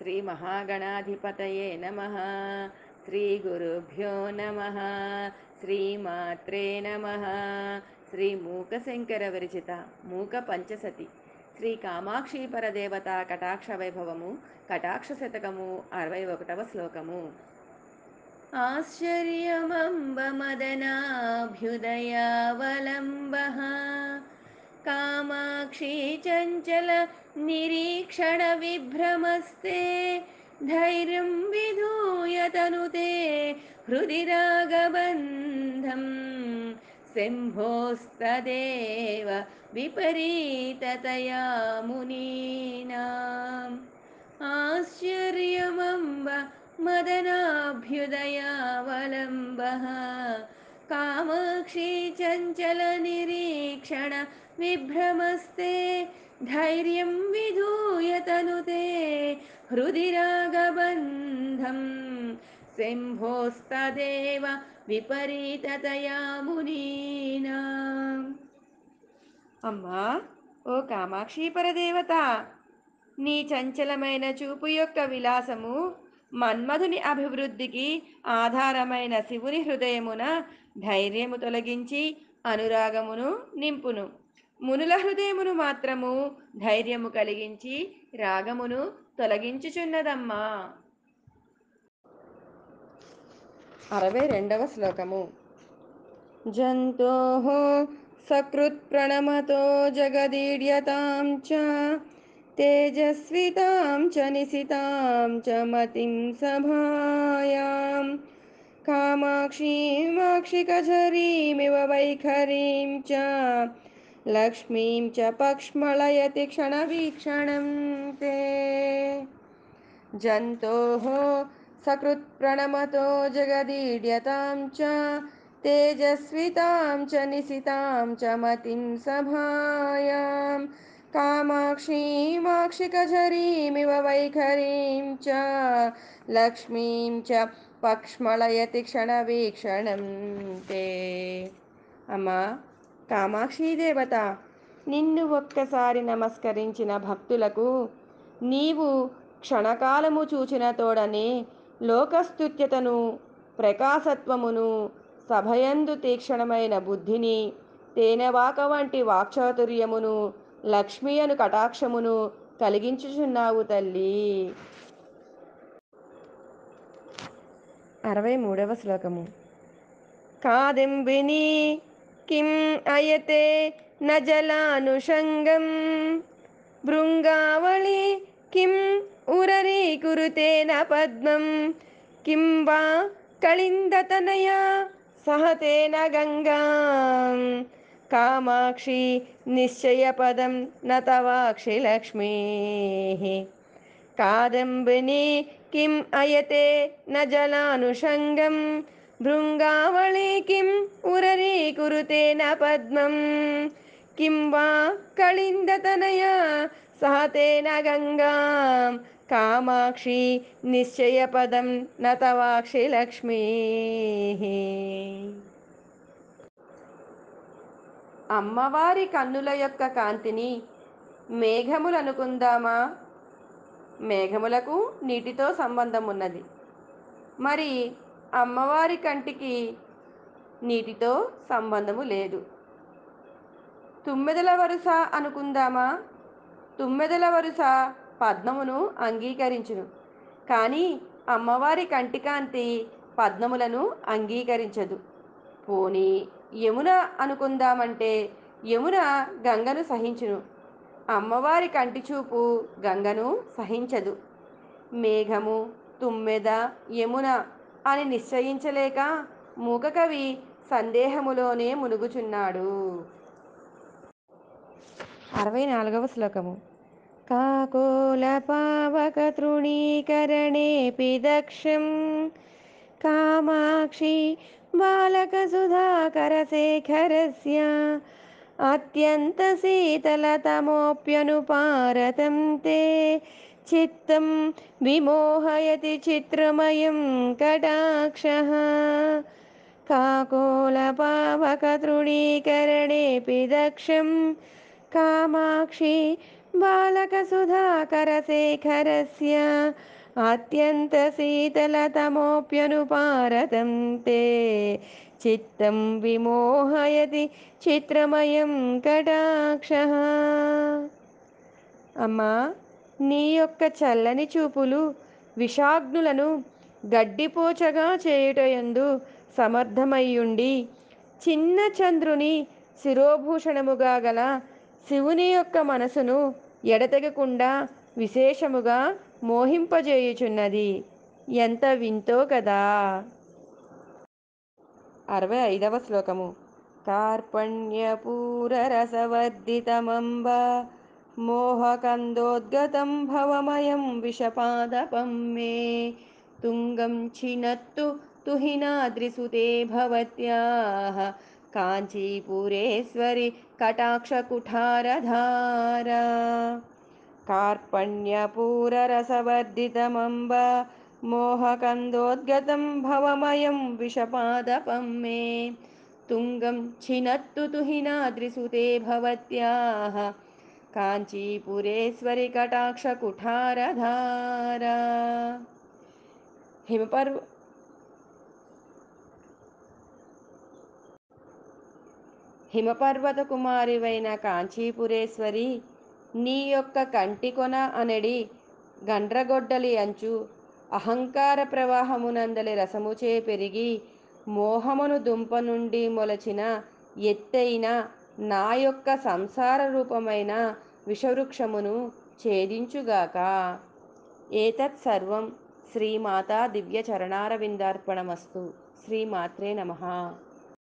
శ్రీ మహాగణాధిపతయే నమ శ్రీ గురుభ్యో నమ శ్రీమాత్రే నమ శ్రీ మూకశంకర విరచిత మూక పంచసతి శ్రీ కామాక్షి పరదేవత కటాక్ష వైభవము కటాక్ష శతకము అరవై ఒకటవ శ్లోకము ఆశ్చర్యమంబ మదనాభ్యుదయావలంబః కామాక్షి చంచల నిరీక్షణ విభ్రమస్తే ధైర్యం విధూయ తనుతే హృది రాగబంధం శంభోస్తదేవ విపరీతతయా మునీనాం ఆశ్చర్యమంబ మదనాభ్యుదయావలంబः కామాక్షి చంచల నిరీక్షణ విభ్రమస్తే ధైర్యం విధూయ తనుతే హృది రాగబంధం శంభోస్తదేవ విపరీతతయా మునీనా అమ్మా ఓ కామాక్షి పరదేవత నీ చంచలమైన చూపు యొక్క విలాసము మన్మధుని అభివృద్ధికి ఆధారమైన శివుని హృదయమున ధైర్యము తొలగించి అనురాగమును నింపును మునుల హృదయమును మాత్రము ధైర్యము కలిగించి రాగమును తొలగించుచున్నదమ్మా అరవై రెండవ శ్లోకము జంతో సకృత్ప్రణమతో జగదీడ్యతాం చ తేజస్వితాం చ నిశితాం చ మతిం సభాయాం కామాక్షీమాక్షికఝరీమివ వైఖరీం చ లక్ష్మీం చ పక్ష్మళయతి క్షణవీక్షణం తే జంతోः సకృత్ప్రణమతో జగదీడ్యతాం చ తేజస్వితాం చ నిశితాం చ మతిం సభాయాం కామాక్షీమాక్షికఝరీమివ వైఖరీం చ లక్ష్మీం చ పక్ష్మళయతి క్షణవీక్షణం తే అమ్మా కామాక్షి దేవత నిన్ను ఒక్కసారి నమస్కరించిన భక్తులకు నీవు క్షణకాలము చూచిన తోడనే లోకస్తుత్యతను ప్రకాశత్వమును సభయందు తీక్షణమైన బుద్ధిని తేనెవాక వంటి వాక్చాతుర్యమును లక్ష్మీయను కటాక్షమును కలిగించుచున్నావు తల్లి అరవై మూడవ శ్లోకము కాదింబిని కిం అయతే న జలానుషంగం భృంగావళి కిం ఉరరీకురుతే న పద్మం కిం వా కళిందతనయా సహతేన గంగా కామాక్షి నిశ్చయపదం న తవాక్షి లక్ష్మీ కాదంబిని కిం అయతే న జలానుషంగం భృంగావళి కిం ఉరరీకురుతే న పద్మం కిం వా కళిందతనయా సహతేన గంగా కామాక్షి నిశ్చయపదం న తవాక్షి లక్ష్మీ అమ్మవారి కన్నుల యొక్క కాంతిని మేఘములనుకుందామా మేఘములకు నీటితో సంబంధం ఉన్నది మరి అమ్మవారి కంటికి నీటితో సంబంధము లేదు తుమ్మెదల వరుస అనుకుందామా తుమ్మెదల వరుస పద్మమును అంగీకరించును కానీ అమ్మవారి కంటికాంతి పద్మములను అంగీకరించదు పోనీ యమున అనుకుందామంటే యమున గంగను సహించును అమ్మవారి కంటి చూపు గంగను సహించదు మేఘము తుమ్మెద యమున అని నిశ్చయించలేక మూకకవి సందేహములోనే మునుగుచున్నాడు అరవై నాలుగవ శ్లోకము కాకోల పావక తృణీకరణేపి దక్షం కామాక్షి బాలక సుధాకర శేఖరస్య అత్యంత శీతలతమోప్యనుపారతం తే చిత్తం విమోహయతి చిత్రమయం కటాక్షः కాకోలపావక తృణీకరణేపి దక్షం కామాక్షి बालकसुधाकरशेखरस्य अत्यन्तशीतलतमोऽप्यनुपारतं ते चित्तं विमोहयति చిత్రమయం కటాక్ష అమ్మా నీ యొక్క చల్లని చూపులు విషాగ్నులను గడ్డిపోచగా చేయుటయందు సమర్థమయ్యుండి చిన్న చంద్రుని శిరోభూషణముగా గల శివుని యొక్క మనసును ఎడతెగకుండా విశేషముగా మోహింపజేయుచున్నది ఎంత వింతో కదా అరవై ఐదవ శ్లోకము కార్పణ్యపూరరసవర్ధితమంబ మోహకందోద్గతం భవమయం విషపాదపం మే తుంగం చినత్తు తుహినాద్రిసుతే భవత్యాः కాంచీపురేశ్వరి కటాక్షకుఠారధారా कार्पण्यपूररसवर्धितमम्ब मोहकन्दोद्गतं भवमयं विषपादपं मे तुङ्गं छिनत्तु तुहिनाद्रिसुते भवत्याः काञ्चीपुरेश्वरि कटाक्षकुठारधारा హిమపర్వ హిమపర్వత కుమారివైన కాంచీపురేశ్వరి నీ యొక్క కంటికొన అనడి గండ్రగొడ్డలి అంచు అహంకార ప్రవాహమునందలి రసముచే పెరిగి మోహమును దుంప నుండి మొలచిన ఎత్తైన నా యొక్క సంసార రూపమైన విషవృక్షమును ఛేదించుగాక ఏతత్ సర్వం శ్రీమాతా దివ్య చరణారవిందార్పణమస్తు శ్రీమాత్రే నమః